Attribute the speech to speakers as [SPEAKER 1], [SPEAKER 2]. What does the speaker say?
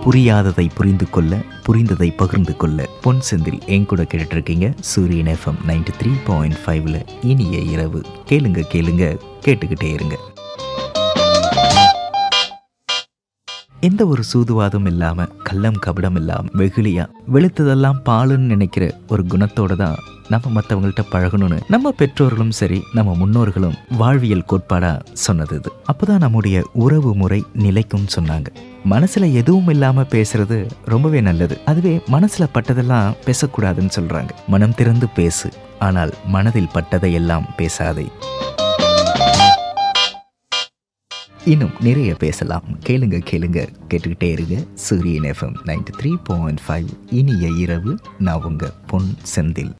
[SPEAKER 1] புரியாததை புரிந்து கொள்ள புரிந்ததை பகிர்ந்து கொள்ள பொன் செந்தில் என் கூட கேட்டுட்டு இருக்கீங்க சூரியன் எஃப்எம் நைன்டி த்ரீ பாயிண்ட் ஃபைவ்ல இனிய இரவு கேளுங்க கேளுங்க கேட்டுக்கிட்டே இருங்க எந்த ஒரு சூதுவாதம் இல்லாம கள்ளம் கபடம் இல்லாம வெகுளியா வெளுத்ததெல்லாம் பாலுன்னு நினைக்கிற ஒரு குணத்தோட தான் நம்ம மற்றவங்கள்ட்ட பழகணும்னு நம்ம பெற்றோர்களும் சரி நம்ம முன்னோர்களும் வாழ்வியல் கோட்பாடா சொன்னது இது அப்போதான் நம்முடைய உறவு முறை நிலைக்கும் சொன்னாங்க மனசுல எதுவும் இல்லாம பேசுறது ரொம்பவே நல்லது அதுவே மனசுல பட்டதெல்லாம் பேசக்கூடாதுன்னு சொல்றாங்க மனம் திறந்து பேசு ஆனால் மனதில் பட்டதையெல்லாம் பேசாதே இன்னும் நிறைய பேசலாம் கேளுங்க கேளுங்க கேட்டுக்கிட்டே இருங்க Suriyan FM ninety three point five இனிய இரவு நான் உங்க பொன் செந்தில்